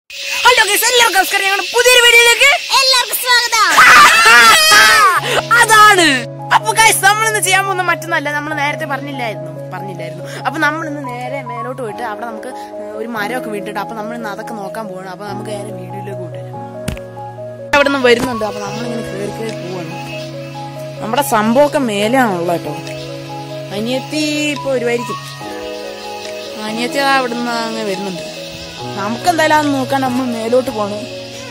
Hello guys എല്ലാവർക്കും നമസ്കാരം ഞങ്ങളുടെ പുതിയൊരു വീഡിയോയിലേക്ക് എല്ലാവർക്കും സ്വാഗതം അതാണ് അപ്പൊ ഗൈസ് നമ്മൾ ഇന്ന് ചെയ്യാൻ പോകുന്ന മറ്റൊന്നല്ല നമ്മൾ നേരത്തെ പറഞ്ഞില്ലായിരുന്നു പറഞ്ഞില്ലായിരുന്നു അപ്പൊ നമ്മൾ ഇന്ന് നേരെ മേലോട്ട് പോയിട്ട് അവിടെ നമുക്ക് ഏഹ്, ഒരു മരമൊക്കെ വിട്ടിട്ട് അപ്പൊ നമ്മൾ ഇന്ന് അതൊക്കെ നോക്കാൻ പോകണം അപ്പൊ നമുക്ക് നേരെ വീഡിയോയിലേക്ക് വിട്ടുതരാം അവിടെ നിന്ന് വരുന്നുണ്ട് അപ്പൊ നമ്മളിങ്ങനെ കയറി കയറി പോവാണ് നമ്മുടെ സംഭവമൊക്കെ മേലെയാണുള്ളത് കേട്ടോ അനിയത്തി ഇപ്പൊ വരുമായിരിക്കും അനിയത്തി അവിടെ നിന്ന് അങ്ങ് വരുന്നുണ്ട് നമുക്ക് എന്തായാലും അത് നോക്കാൻ നമ്മൾ മേലോട്ട് പോണം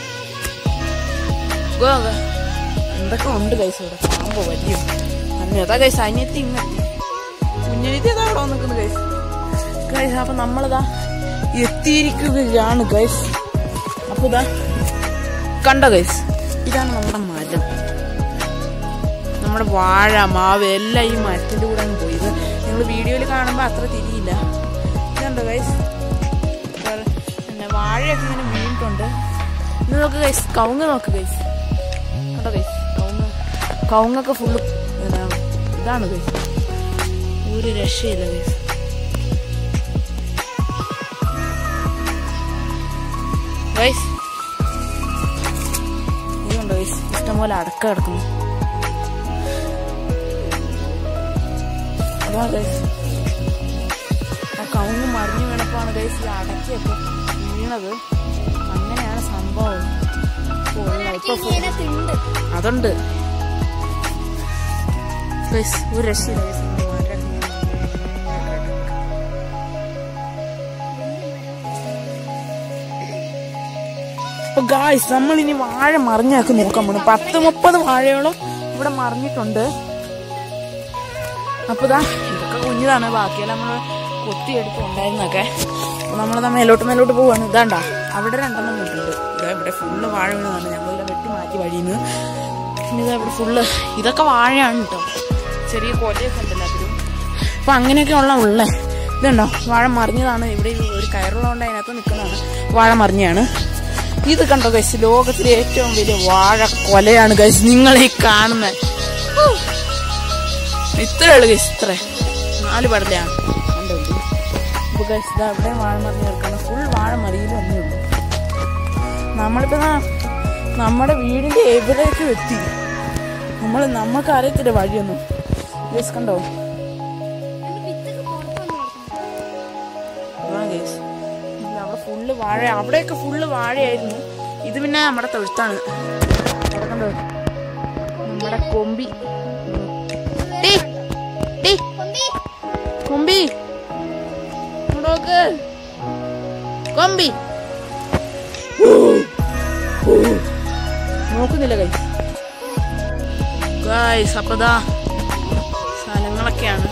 ഗോ, ഗോ. എന്തൊക്കെ ഉണ്ട് കൈസ് ഇവിടെ പാമ്പോ വലിയ അന്നേതാ കൈസ് അനിയത്തി ഇങ്ങെത്തി കുഞ്ഞനിയത്തി അതാ അവിടെ നിൽക്കുന്നു കൈസ് കൈസ് അപ്പൊ നമ്മളിതാ എത്തിയിരിക്കുകയാണ് ഗൈസ് അപ്പൊ ഇതാ കണ്ടോ ഗൈസ് ഇതാണ് നമ്മുടെ മരം നമ്മുടെ വാഴ മാവ് എല്ലാം ഈ മരത്തിന്റെ കൂടെ അങ്ങ് പോയി ഇത് നിങ്ങൾ വീഡിയോയിൽ കാണുമ്പോൾ അത്ര തിരിയില്ല ഇതുണ്ടോ ഗൈസ് പിന്നെ വാഴയൊക്കെ ഇങ്ങനെ വീണിട്ടുണ്ട് ഇത് നോക്ക് ഗൈസ് കവുങ്ങ് നോക്ക് ഗൈസ് കണ്ടോ ഗൈസ് കവുങ്ങ് കവുങ്ങൊക്കെ ഫുള്ള് ഇതാണ് ഗൈസ് ഒരു രക്ഷയില്ല ഗൈസ് ഗൈസ് ഇതുണ്ടോ ഗൈസ് ഇഷ്ടംപോലെ അടക്ക കിടക്കുന്നു അതാ ഗൈസ് ആ കവുങ്ങ് മറിഞ്ഞു വീണപ്പോഴാണ് ഗൈസ് ഈ അടക്കയൊക്കെ വീണത് അങ്ങനെയാണ് സംഭവം ഇപ്പൊ ഉള്ള- ഇപ്പൊ ഫുൾ ഇതിനകത്തുണ്ട് അതുണ്ട് ഗൈസ് ഒരു രക്ഷയില്ല ഗൈസ് നമ്മുടെ മരം ഇങ്ങനെ അപ്പൊ ഗായ്സ് നമ്മൾ ഇനി വാഴ മറിഞ്ഞാക്കി നോക്കാൻ പോണു പത്ത് മുപ്പത് വാഴയോളം ഇവിടെ മറിഞ്ഞിട്ടുണ്ട് അപ്പൊ ഇതാ ഇതൊക്കെ കുഞ്ഞതാണ് ബാക്കിയെല്ലാം നമ്മൾ കൊത്തിയെടുത്ത് ഉണ്ടായിരുന്നൊക്കെ അപ്പൊ നമ്മളിതാ മേലോട്ട് മേലോട്ട് പോവാണ് ഇതാണ്ട അവിടെ രണ്ടെണ്ണം വീട്ടുണ്ട് ഇതാ ഇവിടെ ഫുള്ള് വാഴ വീണതാണ് ഞങ്ങളെല്ലാം വെട്ടി മാറ്റി വഴിയിൽ നിന്ന് പിന്നെ ഇതാ ഇവിടെ ഫുള്ള് ഇതൊക്കെ വാഴയാണ് കേട്ടോ ചെറിയ കൊലയൊക്കെ ഉണ്ടല്ലോ അതിലും അപ്പൊ അങ്ങനെയൊക്കെ ഉള്ള ഉള്ളേ ഇതുണ്ടോ വാഴ മറിഞ്ഞതാണ് ഇവിടെ ഈ ഒരു കയറുള്ളതുകൊണ്ട് അതിനകത്ത് നിൽക്കുന്നതാണ് വാഴ മറിഞ്ഞാണ് ഇത് കണ്ടോ ഗൈസ് ലോകത്തിലെ ഏറ്റവും വലിയ വാഴ കൊലയാണ് ഗൈസ് നിങ്ങളീ കാണുന്നത് ഇത്രേ ഉള്ളു ഗൈസ് ഇത്ര നാല് പടലയാണ് കണ്ടോ ഇത്? അപ്പൊ ഗൈസ് ഇതാ ഇവിടെ വാഴ മറിഞ്ഞ് കിടക്കണം ഫുൾ വാഴ മറിയിൽ വന്നേ ഉള്ളൂ നമ്മളിപ്പോ ദാ നമ്മുടെ വീടിന്റെ എവിടേക്ക് എത്തി നമ്മൾ നമുക്ക് അറിയത്തില്ല വഴിയൊന്നും ഗൈസ് കണ്ടോ വിത്തൊക്കെ പുറത്ത് വന്ന് കിടക്കുന്നു. അതാണ് ഗൈസ് ഇല്ല, അവിടെ ഫുള്ള് വാഴ അവിടെയൊക്കെ ഫുള്ള് വാഴയായിരുന്നു ഇത് പിന്നെ നമ്മുടെ തൊഴുത്താണ് അവിടെ കണ്ടോ നമ്മുടെ കൊമ്പി ടീ, ടീ, കൊമ്പി, കൊമ്പി ഇങ്ങോട്ട് നോക്ക് കൊമ്പി നോക്കുന്നില്ല ഗൈസ് ഗൈസ് അപ്പതാ സ്ഥലങ്ങളൊക്കെയാണ്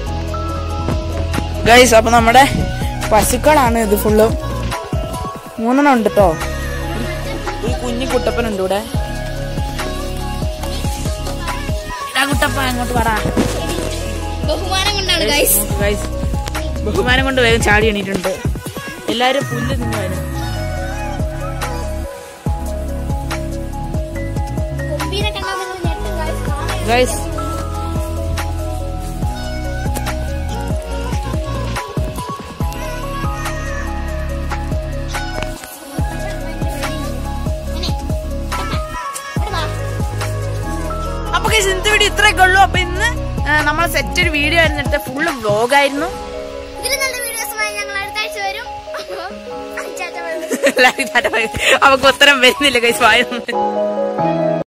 ഗൈസ് അപ്പൊ നമ്മുടെ പശുക്കളാണ് ഇത് ഫുള്ള് മൂന്നെണ്ണം ഉണ്ട് കേട്ടോ ഒരു കുഞ്ഞു കുട്ടപ്പനുണ്ട് ഇവിടെ ഇടാ കുട്ടപ്പ അങ്ങോട്ട് പറ ബഹുമാനം കൊണ്ടാണ് ഗൈസ് ഗൈസ് ബഹുമാനം കൊണ്ട് വേഗം ചാടി എണീറ്റുണ്ട് എല്ലാരും പുല്ല് തിന്നുവായിരുന്നു കൊമ്പീനെ കണ്ടാൽ നിങ്ങൾ ഞെട്ടും ഗൈസ് കാണാൻ ഗൈസ് അപ്പൊ ഗൈസ് ഇന്നത്തെ വീഡിയോ ഇത്രയൊക്കെ ഉള്ളൂ അപ്പൊ ഇന്ന് നമ്മൾ സെറ്റ് ഒരു വീഡിയോ ആയിരുന്നു എടുത്ത ഫുള്ള് വ്ലോഗായിരുന്നു ഇതിൽ നല്ല വീഡിയോസുമായി ഞങ്ങൾ അടുത്ത ആഴ്ച വരും ചാറ്റ എല്ലാവരും ടാറ്റ ബൈ. അവക്ക് ഉത്തരം വരുന്നില്ല ഗൈസ് വായൊന്നും